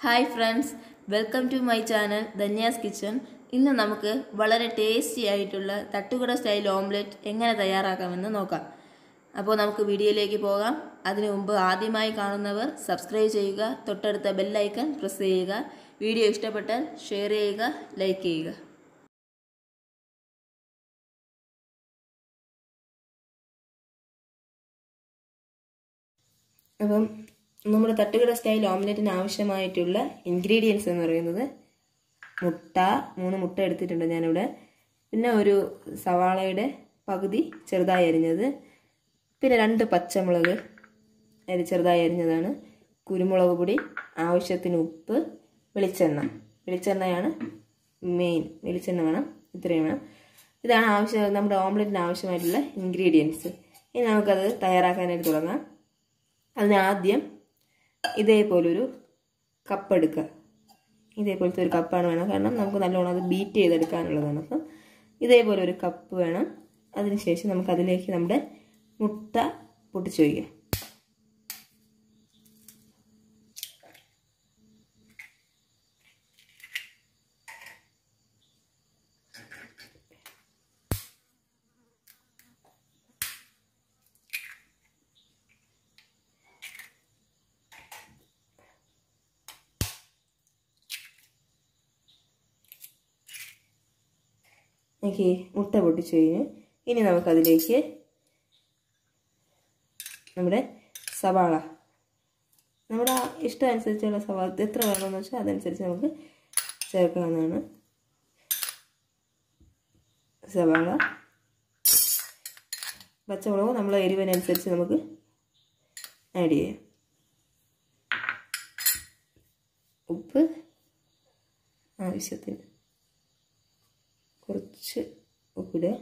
hi friends welcome to my channel Dhanya's kitchen ഇന്ന് നമുക്ക് വളരെ ടേസ്റ്റി ആയിട്ടുള്ള തട്ടുകട സ്റ്റൈൽ ഓംലെറ്റ് എങ്ങനെ തയ്യാറാക്കാമെന്ന് നോക്കാം അപ്പോൾ നമുക്ക് വീഡിയോയിലേക്ക് പോകാം അതിനു മുമ്പ് ആദ്യമായി കാണുന്നവർ സബ്സ്ക്രൈബ് ചെയ്യുക തൊട്ടടുത്ത ബെല്ലൈക്കൺ പ്രസ് ചെയ്യുക വീഡിയോ ഇഷ്ടപ്പെട്ടാൽ ഷെയർ ചെയ്യുക ലൈക്ക് ചെയ്യുക അപ്പം നമ്മുടെ തട്ടുകട സ്റ്റൈൽ ഓംലെറ്റിന് ആവശ്യമായിട്ടുള്ള ഇൻഗ്രീഡിയൻസ് എന്ന് പറയുന്നത് മുട്ട മൂന്ന് മുട്ട എടുത്തിട്ടുണ്ട് ഞാനിവിടെ പിന്നെ ഒരു സവാളയുടെ പകുതി ചെറുതായി അരിഞ്ഞത് പിന്നെ രണ്ട് പച്ചമുളക് അരി ചെറുതായി അരിഞ്ഞതാണ് കുരുമുളക് പൊടി ആവശ്യത്തിന് ഉപ്പ് വെളിച്ചെണ്ണ വെളിച്ചെണ്ണയാണ് മെയിൻ വെളിച്ചെണ്ണ വേണം ഇത്രയും വേണം ഇതാണ് ആവശ്യം നമ്മുടെ ഓംലെറ്റിന് ആവശ്യമായിട്ടുള്ള ഇൻഗ്രീഡിയൻസ് ഇനി നമുക്കത് തയ്യാറാക്കാനായിട്ട് തുടങ്ങാം അതിനാദ്യം ഇതേപോലൊരു കപ്പ് എടുക്കുക ഇതേപോലത്തെ ഒരു കപ്പാണ് വേണം കാരണം നമുക്ക് നല്ലോണം അത് ബീറ്റ് ചെയ്തെടുക്കാനുള്ളതാണ് അപ്പം ഇതേപോലെ ഒരു കപ്പ് വേണം അതിനുശേഷം നമുക്ക് അതിലേക്ക് നമ്മുടെ മുട്ട പൊട്ടിച്ചു വയ്ക്കുക എനിക്ക് മുട്ട പൊട്ടിച്ചു കഴിഞ്ഞു ഇനി നമുക്കതിലേക്ക് നമ്മുടെ സവാള നമ്മുടെ ഇഷ്ടം അനുസരിച്ചുള്ള സവാള എത്ര വേണമെന്ന് വെച്ചാൽ അതനുസരിച്ച് നമുക്ക് ചേർക്കാവുന്നതാണ് സവാള പച്ചമുളക് നമ്മളെ എരിവിനനുസരിച്ച് നമുക്ക് ആഡ് ചെയ്യാം ഉപ്പ് ആവശ്യത്തിന് കുറച്ച് ഉപ്പിടുക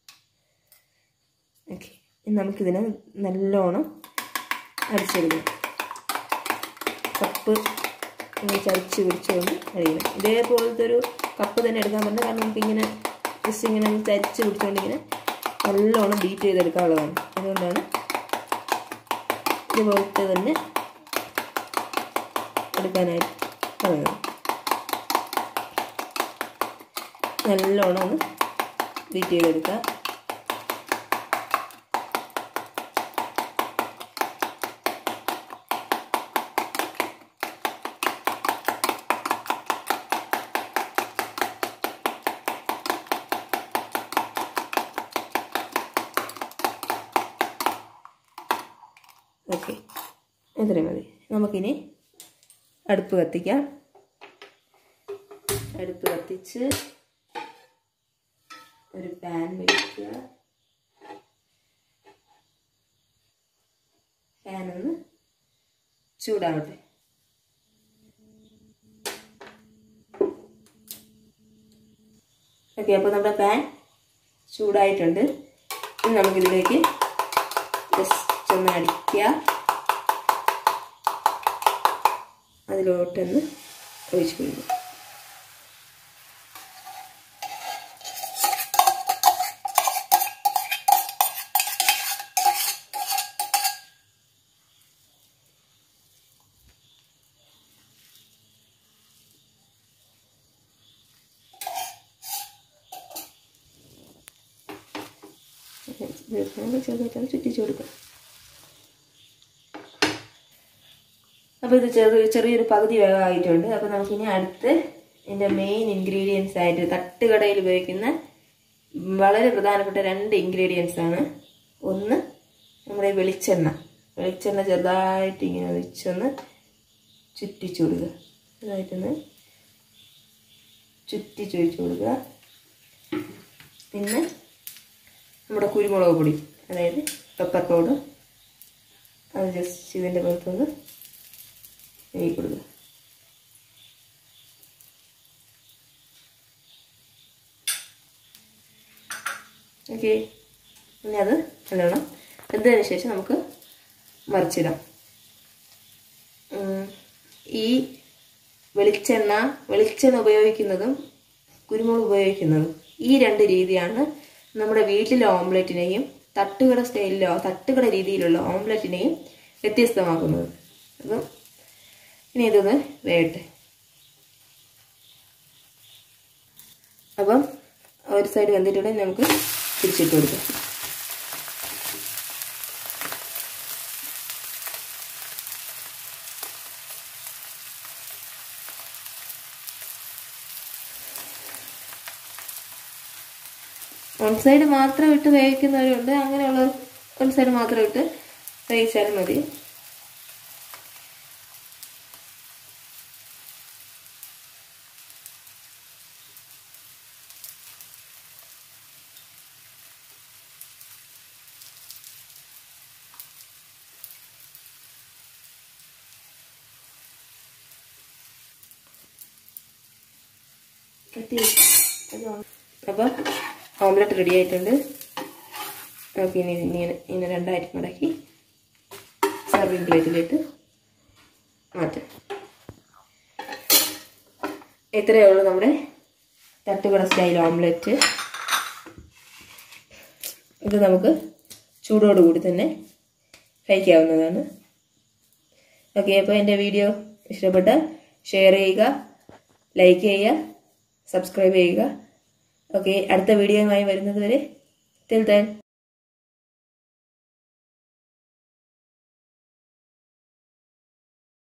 ഓക്കെ ഇനി നമുക്കിതിനെ നല്ലോണം അടിച്ചെടുക്കണം കപ്പ് ഇങ്ങനെ ചരിച്ച് പിടിച്ചുകൊണ്ട് അടിക്കണം ഇതേപോലത്തെ ഒരു കപ്പ് തന്നെ എടുക്കാൻ പറ്റില്ല കാരണം നമുക്കിങ്ങനെ ജസ്റ്റ് ഇങ്ങനെ ചരിച്ച് പിടിച്ചുകൊണ്ട് ഇങ്ങനെ നല്ലോണം ബീറ്റ് ചെയ്തെടുക്കാനുള്ളതാണ് അതുകൊണ്ടാണ് ഇതുപോലത്തെ തന്നെ എടുക്കാനായിട്ട് പറയുന്നത് നല്ലോണം ഒന്ന് ബീറ്റ് ചെയ്തെടുക്കുക ഓക്കെ ഇത്രയും മതി നമുക്കിനി അടുപ്പ് കത്തിക്കാം അടുപ്പ് കത്തിച്ച് ഒരു പാൻ വയ്ക്കുക പാൻ ഒന്ന് ചൂടാവട്ടെ ഓക്കെ അപ്പോൾ നമ്മുടെ പാൻ ചൂടായിട്ടുണ്ട് ഇനി നമുക്കിതിലേക്ക് ജസ്റ്റ് ഒന്ന് അടിക്കുക അതിലോട്ടൊന്ന് ഒഴിച്ചു കൊടുക്കുക ചെറുതായിട്ടാണ് ചുറ്റിച്ചു കൊടുക്കുക അപ്പോൾ ഇത് ചെറു ചെറിയൊരു പകുതി വേഗമായിട്ടുണ്ട് അപ്പോൾ നമുക്കിനി അടുത്ത് ഇതിൻ്റെ മെയിൻ ഇൻഗ്രീഡിയൻസ് ആയിട്ട് തട്ടുകടയിൽ ഉപയോഗിക്കുന്ന വളരെ പ്രധാനപ്പെട്ട രണ്ട് ഇൻഗ്രീഡിയൻസ് ആണ് ഒന്ന് നമ്മുടെ വെളിച്ചെണ്ണ വെളിച്ചെണ്ണ ചെറുതായിട്ട് ഇങ്ങനെ ഒഴിച്ചൊന്ന് ചുറ്റിച്ചു കൊടുക്കുക ചെറുതായിട്ടൊന്ന് ചുറ്റിച്ചൊഴിച്ചു കൊടുക്കുക പിന്നെ നമ്മുടെ കുരുമുളക് പൊടി അതായത് പെപ്പർ പൗഡർ അത് ജസ്റ്റ് ഇതിൻ്റെ പുറത്തൊന്ന് നെയ്യ് കൊടുക്കുക ഓക്കെ ഇനി അത് നല്ലോണം വെന്തതിന് ശേഷം നമുക്ക് മറിച്ചിടാം ഈ വെളിച്ചെണ്ണ വെളിച്ചെണ്ണ ഉപയോഗിക്കുന്നതും കുരുമുളക് ഉപയോഗിക്കുന്നതും ഈ രണ്ട് രീതിയാണ് നമ്മുടെ വീട്ടിലെ ഓംലെറ്റിനെയും തട്ടുകട സ്റ്റൈലിലോ തട്ടുകട രീതിയിലുള്ള ഓംലെറ്റിനെയും വ്യത്യസ്തമാക്കുന്നത് അപ്പം ഇനി ഇതൊന്ന് വേകട്ടെ അപ്പം ഒരു സൈഡ് വെന്തിട്ടുണ്ടെങ്കിൽ നമുക്ക് തിരിച്ചിട്ട് കൊടുക്കാം വൺ സൈഡ് മാത്രം ഇട്ട് വേവിക്കുന്നവരുണ്ട് അങ്ങനെയുള്ളവർ വൺ സൈഡ് മാത്രം ഇട്ട് വേവിച്ചാലും മതി അപ്പോൾ ഓംലെറ്റ് റെഡി ആയിട്ടുണ്ട് നമുക്ക് ഇനി ഇങ്ങനെ ഇങ്ങനെ രണ്ടായിട്ട് മടക്കി സർവിങ് പ്ലേറ്റിലിട്ട് മാറ്റാം ഇത്രയേ ഉള്ളൂ നമ്മുടെ തട്ടുകട സ്റ്റൈൽ ഓംലെറ്റ് ഇത് നമുക്ക് ചൂടോടുകൂടി തന്നെ കഴിക്കാവുന്നതാണ് ഓക്കെ അപ്പോൾ എൻ്റെ വീഡിയോ ഇഷ്ടപ്പെട്ടാൽ ഷെയർ ചെയ്യുക ലൈക്ക് ചെയ്യുക സബ്സ്ക്രൈബ് ചെയ്യുക ഓക്കെ അടുത്ത വീഡിയോയുമായി വരുന്നത് വരെ ടിൽ ദെൻ